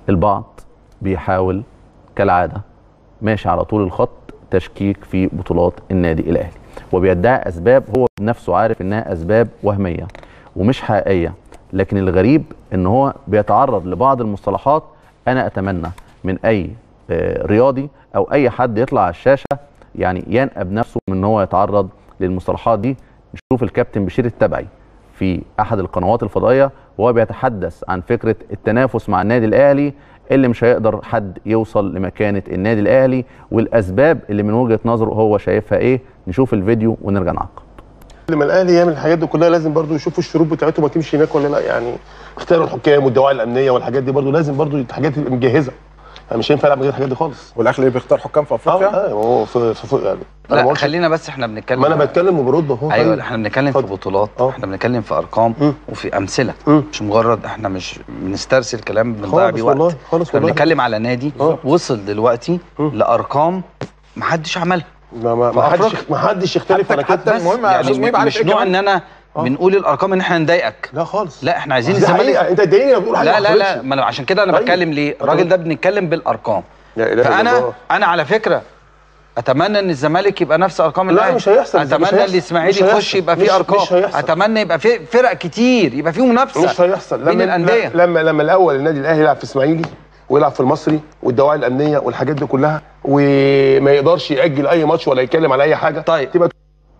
البعض بيحاول كالعاده ماشي على طول الخط تشكيك في بطولات النادي الاهلي وبيدعي اسباب هو بنفسه عارف انها اسباب وهميه ومش حقيقيه لكن الغريب ان هو بيتعرض لبعض المصطلحات انا اتمنى من اي آه، رياضي او اي حد يطلع على الشاشه يعني ينأب نفسه من ان هو يتعرض للمصطلحات دي نشوف الكابتن بشير التبعي في احد القنوات الفضائيه وهو بيتحدث عن فكره التنافس مع النادي الاهلي اللي مش هيقدر حد يوصل لمكانه النادي الاهلي والاسباب اللي من وجهه نظره هو شايفها ايه نشوف الفيديو ونرجع نعقب لما الاهلي يعمل الحاجات دي كلها لازم برضو يشوفوا الشروط بتاعتهم هتمشي هناك ولا لا يعني اختيار الحكام والدواعي الامنيه والحاجات دي برضو لازم برضو الحاجات تبقى مجهزه يعني مش هينفع العب من غير الحاجات دي خالص والاهلي بيختار حكام في اه افريقيا اه هو في في في- يعني انا ما لا قلتش خلينا بس احنا بنتكلم ما انا بتكلم وبرد اهو ايوه طيب. احنا بنتكلم في اتفضل. بطولات اه. احنا بنتكلم في ارقام مم. وفي امثله مم. مش مجرد احنا مش بنسترسل كلام بنضيع خالص بيه والله وقت خالص احنا والله بنتكلم على نادي اه. وصل دلوقتي مم. لارقام محدش عملها ما ما في ما حدش أفريقيا. ما حدش يختلف على حتى كده المهم يا يعني استاذ مهيب عارف مش ايه نوع كمان؟ ان انا اه. بنقول الارقام ان احنا نضايقك لا خالص لا احنا عايزين دي حقيقه الزمالك انت تضايقني لما بتقول حاجه لا ما لا لا حصلتش. ما أنا عشان كده انا طيب. بتكلم ليه الراجل ده بنتكلم بالارقام لا إله إلا فانا الله. انا على فكره اتمنى ان الزمالك يبقى نفس ارقام لا، الاهلي مش هيحصل، مش اتمنى هيحصل، الاسماعيلي مش يخش هيحصل، يبقى مش- فيه ارقام مش هيحصل. اتمنى يبقى فيه فرق كتير يبقى فيه منافسه مش هيحصل بين الانديه لما لما الاول النادي الاهلي يلعب في اسماعيلي ويلعب في المصري والدواعي الامنيه والحاجات دي كلها وما يقدرش ياجل اي ماتش ولا يتكلم على اي حاجه طيب. تبقى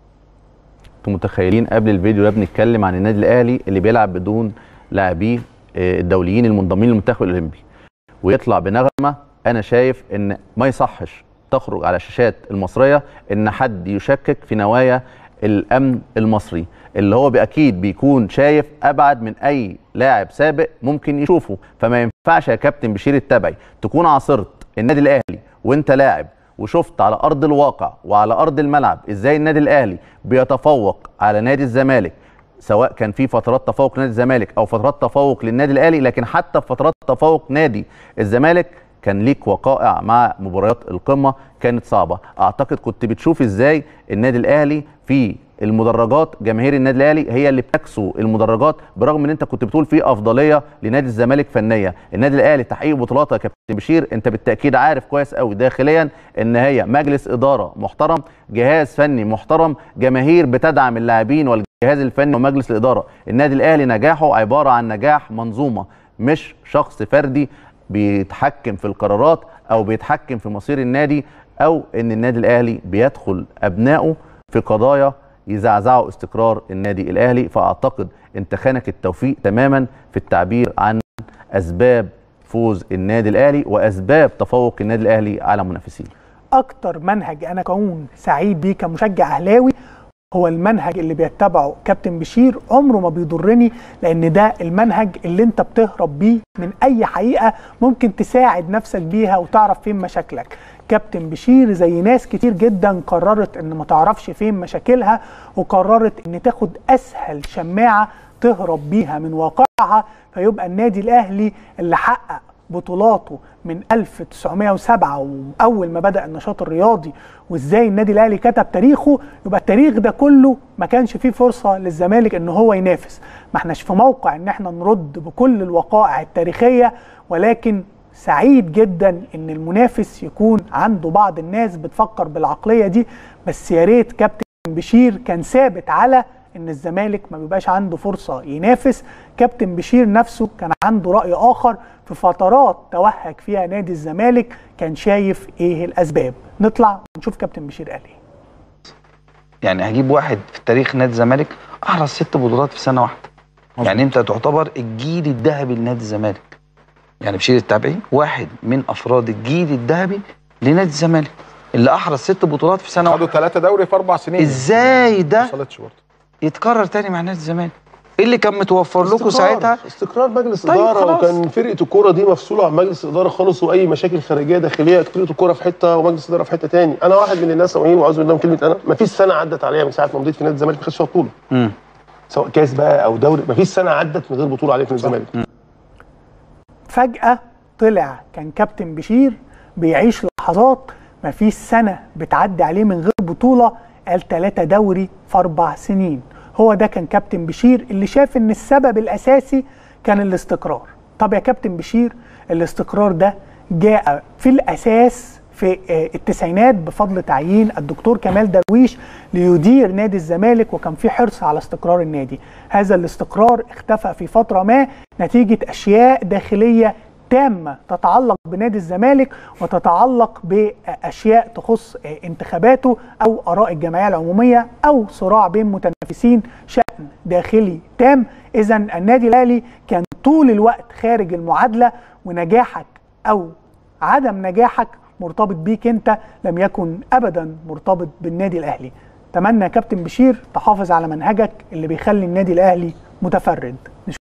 انتوا متخيلين قبل الفيديو ده بنتكلم عن النادي الاهلي اللي بيلعب بدون لاعبيه آه، الدوليين المنضمين للمنتخب الاولمبي ويطلع بنغمه انا شايف ان ما يصحش تخرج على الشاشات المصريه ان حد يشكك في نوايا الامن المصري اللي هو باكيد بيكون شايف ابعد من اي لاعب سابق ممكن يشوفه فما ينفعش يا كابتن بشير التبعي تكون عاصرت النادي الاهلي وانت لاعب وشفت على ارض الواقع وعلى ارض الملعب ازاي النادي الاهلي بيتفوق على نادي الزمالك سواء كان في فترات تفوق نادي الزمالك او فترات تفوق للنادي الاهلي لكن حتى في فترات تفوق نادي الزمالك كان ليك وقائع مع مباريات القمه كانت صعبه اعتقد كنت بتشوف ازاي النادي الاهلي في المدرجات جماهير النادي الاهلي هي اللي بتكسو المدرجات برغم ان انت كنت بتقول في افضليه لنادي الزمالك فنيه النادي الاهلي تحقيق بطولات يا كابتن بشير انت بالتاكيد عارف كويس قوي داخليا ان هي مجلس اداره محترم جهاز فني محترم جماهير بتدعم اللاعبين والجهاز الفني ومجلس الاداره النادي الاهلي نجاحه عباره عن نجاح منظومه مش شخص فردي بيتحكم في القرارات او بيتحكم في مصير النادي او ان النادي الاهلي بيدخل ابنائه في قضايا يزعزعوا استقرار النادي الاهلي فاعتقد انت خانك التوفيق تماما في التعبير عن اسباب فوز النادي الاهلي واسباب تفوق النادي الاهلي على منافسيه اكتر منهج انا كون سعيد بيه كمشجع اهلاوي هو المنهج اللي بيتبعه كابتن بشير عمره ما بيضرني لان ده المنهج اللي انت بتهرب بيه من اي حقيقه ممكن تساعد نفسك بيها وتعرف فين مشاكلك كابتن بشير زي ناس كتير جدا قررت ان ما تعرفش فين مشاكلها وقررت ان تاخد اسهل شماعه تهرب بيها من واقعها فيبقى النادي الاهلي اللي حقق بطولاته من 1907 واول ما بدا النشاط الرياضي وازاي النادي الاهلي كتب تاريخه يبقى التاريخ ده كله ما كانش فيه فرصه للزمالك ان هو ينافس ما احناش في موقع ان احنا نرد بكل الوقائع التاريخيه ولكن سعيد جدا ان المنافس يكون عنده بعض الناس بتفكر بالعقليه دي بس يا ريت كابتن بشير كان ثابت على ان الزمالك ما بيبقاش عنده فرصه ينافس كابتن بشير نفسه كان عنده راي اخر في فترات توهج فيها نادي الزمالك كان شايف ايه الاسباب نطلع ونشوف كابتن بشير قال ايه يعني هجيب واحد في تاريخ نادي الزمالك احرز ست بطولات في سنه واحده يعني انت تعتبر الجيل الذهبي لنادي الزمالك يعني بشير التابعي واحد من افراد الجيل الذهبي لنادي الزمالك اللي احرز ست بطولات في سنه خدوا واحده ثلاثة دوري في أربع سنين ازاي ما ده وصلتش برضه يتكرر تاني مع نادي الزمالك ايه اللي كان متوفر لكم استقرار- ساعتها استقرار مجلس طيب اداره خلاص. وكان فرقه الكوره دي مفصوله عن مجلس الاداره خالص واي مشاكل خارجيه داخليه فرقه الكوره في حته ومجلس الاداره في حته تاني انا واحد من الناس وعين وعاوز بالله من كلمه انا ما فيش سنه عدت عليا من ساعه ما مضيت في نادي الزمالك ما خدتش فيها بطوله مم. سواء كاس بقى او دوري ما فيش سنه عدت من غير بطوله عليا في نادي الزمالك فجأة طلع كان كابتن بشير بيعيش لحظات ما فيش سنة بتعدي عليه من غير بطولة قال ثلاثة دوري في أربع سنين هو ده كان كابتن بشير اللي شاف إن السبب الأساسي كان الاستقرار طب يا كابتن بشير الاستقرار ده جاء في الاساس في آه، التسعينات بفضل تعيين الدكتور كمال درويش ليدير نادي الزمالك وكان في حرص على استقرار النادي هذا الاستقرار اختفى في فترة ما نتيجة أشياء داخلية تامة تتعلق بنادي الزمالك وتتعلق بأشياء تخص آه، انتخاباته أو آراء الجمعية العمومية أو صراع بين متنافسين شأن داخلي تام إذا النادي الأهلي كان طول الوقت خارج المعادلة ونجاحك أو عدم نجاحك مرتبط بيك انت لم يكن ابدا مرتبط بالنادي الاهلي اتمنى يا كابتن بشير تحافظ على منهجك اللي بيخلي النادي الاهلي متفرد